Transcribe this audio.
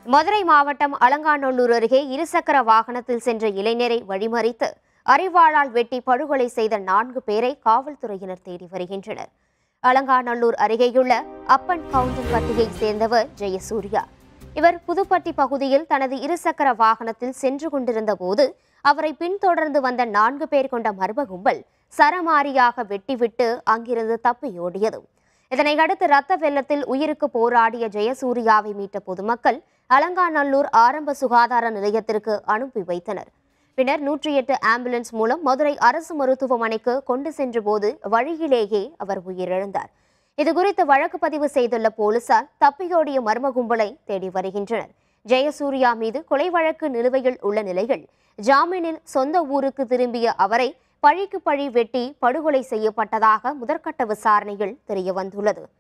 மதுரை மாவட்டம் அலங்காநல்லூர் அருகே இருசக்கர வாகனத்தில் சென்ற இளைஞரை வழிமறித்து அரிவாளால் வெட்டி படுகொலை செய்த நான்கு பேரை காவல்துறையினர் தேடி வருகின்றனர் அலங்காநல்லூர் அருகேயுள்ள அப்பன் கவுண்டன்பட்டியைச் சேர்ந்தவர் ஜெயசூர்யா இவர் புதுப்பட்டி பகுதியில் தனது இருசக்கர வாகனத்தில் சென்று கொண்டிருந்த போது அவரை பின்தொடர்ந்து வந்த நான்கு பேர் கொண்ட மர்ம கும்பல் சரமாரியாக வெட்டிவிட்டு அங்கிருந்து தப்பியோடியது இதனை அடுத்து ரத்த வெள்ளத்தில் உயிருக்கு போராடிய ஜெயசூர்யாவை மீட்ட பொதுமக்கள் அலங்காநல்லூர் ஆரம்ப சுகாதார நிலையத்திற்கு அனுப்பி வைத்தனர் பின்னர் நூற்றி எட்டு ஆம்புலன்ஸ் மூலம் மதுரை அரசு மருத்துவமனைக்கு கொண்டு சென்றபோது வழியிலேயே அவர் உயிரிழந்தார் இதுகுறித்து வழக்கு பதிவு செய்துள்ள போலீசார் தப்பியோடிய மர்ம கும்பலை தேடி வருகின்றனர் ஜெயசூர்யா மீது கொலை வழக்கு நிலுவையில் உள்ள நிலையில் ஜாமீனில் சொந்த ஊருக்கு திரும்பிய அவரை பழிக்கு பழி வெட்டி படுகொலை செய்யப்பட்டதாக முதற்கட்ட விசாரணையில் தெரியவந்துள்ளது